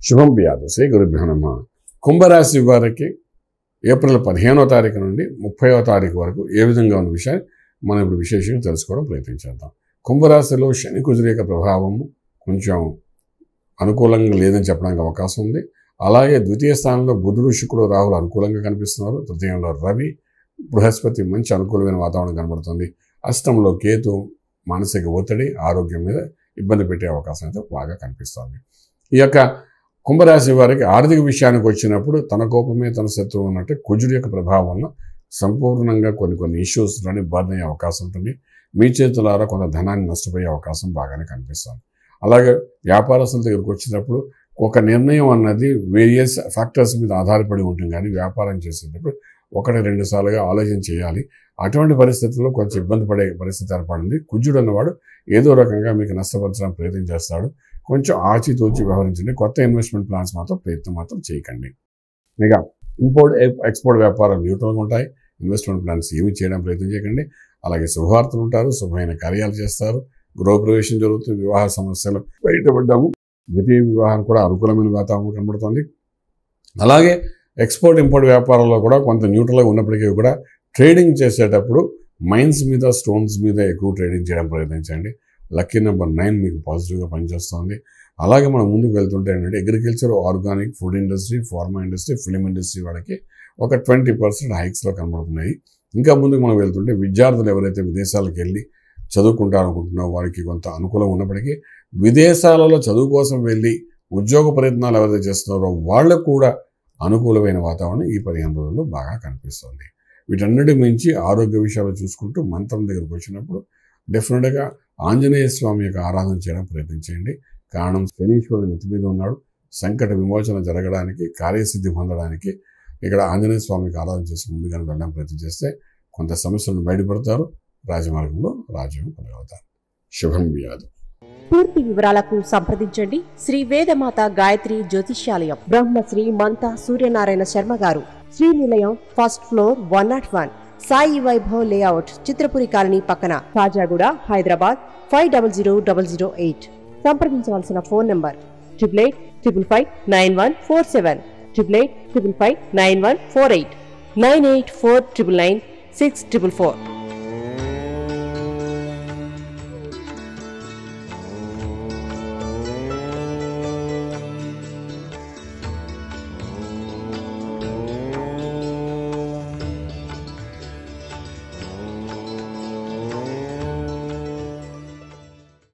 శుభం బియాదు శ్రీ గురుభ్యో నమ కుంభరాశి వారికి ఏప్రిల్ పదిహేనో తారీఖు నుండి ముప్పైవ తారీఖు వరకు ఏ విధంగా ఉన్న విషయాన్ని మనం ఇప్పుడు విశేషంగా తెలుసుకోవడం ప్రయత్నించేద్దాం కుంభరాశిలో శని కుజుల యొక్క ప్రభావము కొంచెం అనుకూలంగా లేదని చెప్పడానికి అవకాశం ఉంది అలాగే ద్వితీయ స్థానంలో బుధుడు శుక్రుడు రాహులు అనుకూలంగా కనిపిస్తున్నారు తృతీయంలో రవి బృహస్పతి మంచి అనుకూలమైన వాతావరణం కనబడుతుంది అష్టంలో కేతు మానసిక ఒత్తిడి ఆరోగ్యం మీద ఇబ్బంది పెట్టే అవకాశం అయితే బాగా కనిపిస్తుంది ఈ యొక్క కుంభరాశి వారికి ఆర్థిక విషయానికి వచ్చినప్పుడు తన కోపమే తన శత్రువు ఉన్నట్టు కుజుడి యొక్క ప్రభావం వల్ల సంపూర్ణంగా కొన్ని కొన్ని ఇష్యూస్లోని బర్న్ అయ్యే అవకాశం ఉంటుంది మీ చేతులారా కొంత ధనాన్ని నష్టపోయే అవకాశం బాగానే కనిపిస్తుంది అలాగే వ్యాపారస్తుల దగ్గరికి వచ్చినప్పుడు ఒక నిర్ణయం అన్నది వేరియస్ ఫ్యాక్టర్స్ మీద ఆధారపడి ఉంటుంది కానీ వ్యాపారం చేసేటప్పుడు ఒకటి రెండు సార్లుగా ఆలోచన చేయాలి అటువంటి పరిస్థితుల్లో కొంచెం ఇబ్బంది పడే పరిస్థితి ఏర్పడింది కుజుడు అన్నవాడు ఏదో రకంగా మీకు నష్టపరచడానికి ప్రయత్నం చేస్తాడు కొంచెం ఆచితూచి వ్యవహరించండి కొత్త ఇన్వెస్ట్మెంట్ ప్లాన్స్ మాత్రం ప్రయత్నం మాత్రం చేయకండి ఇక ఇంపోర్ట్ ఎక్స్పోర్ట్ వ్యాపారాలు న్యూట్రల్గా ఉంటాయి ఇన్వెస్ట్మెంట్ ప్లాన్స్ ఏమి చేయడం ప్రయత్నం చేయకండి అలాగే శుభవార్తలు ఉంటారు శుభమైన కార్యాలు చేస్తారు గృహప్రవేశం జరుగుతుంది వివాహ సమస్యలు బయటపడ్డాము ద్వితీయ వివాహం కూడా అనుకూలమైన వాతావరణం కనబడుతుంది అలాగే ఎక్స్పోర్ట్ ఇంపోర్ట్ వ్యాపారంలో కూడా కొంత న్యూట్రల్గా ఉన్నప్పటికీ కూడా ట్రేడింగ్ చేసేటప్పుడు మైన్స్ మీద స్టోన్స్ మీద ఎక్కువ ట్రేడింగ్ చేయడం ప్రయత్నించండి లక్కీ నెంబర్ నైన్ మీకు పాజిటివ్గా పనిచేస్తుంది అలాగే మనం ముందుకు వెళ్తుంటే ఏంటంటే agriculture organic food industry pharma industry film industry వాళ్ళకి ఒక ట్వంటీ పర్సెంట్ హైక్స్లో కనబడుతున్నాయి ఇంకా ముందుకు మనం వెళ్తుంటే విద్యార్థులు ఎవరైతే విదేశాలకు వెళ్ళి చదువుకుంటారనుకుంటున్నారో వారికి కొంత అనుకూలం ఉన్నప్పటికీ విదేశాలలో చదువు కోసం వెళ్ళి ఉద్యోగ ప్రయత్నాలు ఎవరైతే చేస్తున్నారో వాళ్ళకు కూడా అనుకూలమైన వాతావరణం ఈ పదిహేను రోజుల్లో బాగా కనిపిస్తుంది వీటన్నిటి మించి ఆరోగ్య విషయాలు చూసుకుంటూ మంత్రం దగ్గరకు వచ్చినప్పుడు డెఫినెట్గా ఆంజనేయ స్వామి యొక్క ఆరాధన చేయడం ప్రయత్నించండి కారణం శనీశ్వరుడు నెత్తి మీద ఉన్నాడు సంకట విమోచన జరగడానికి కార్యసిద్ధి పొందడానికి ఇక్కడ ఆంజనేయ స్వామికి ఆరాధన చేసి ముందుగానే వెళ్ళడం ప్రయత్నం చేస్తే కొంత సమస్యలను బయటపడతారు రాజమార్గంలో రాజ్యం పొందగలుగుతారు శుభం వ్యాధు పూర్తి వివరాలకు సంప్రదించండి శ్రీ వేదమాత గాయత్రి జ్యోతిష్యాలయం Brahmasri మంతా Suryanarayana Sharma garu Srinilayam first floor one not one Sai Vaibhav layout Chitrapuri colony పక్కన Kajaguda Hyderabad five double zero double zero eight సంప్రదించవలసిన phone number triple eight triple five nine one four seven triple eight triple five nine one four eight nine eight four triple nine six triple four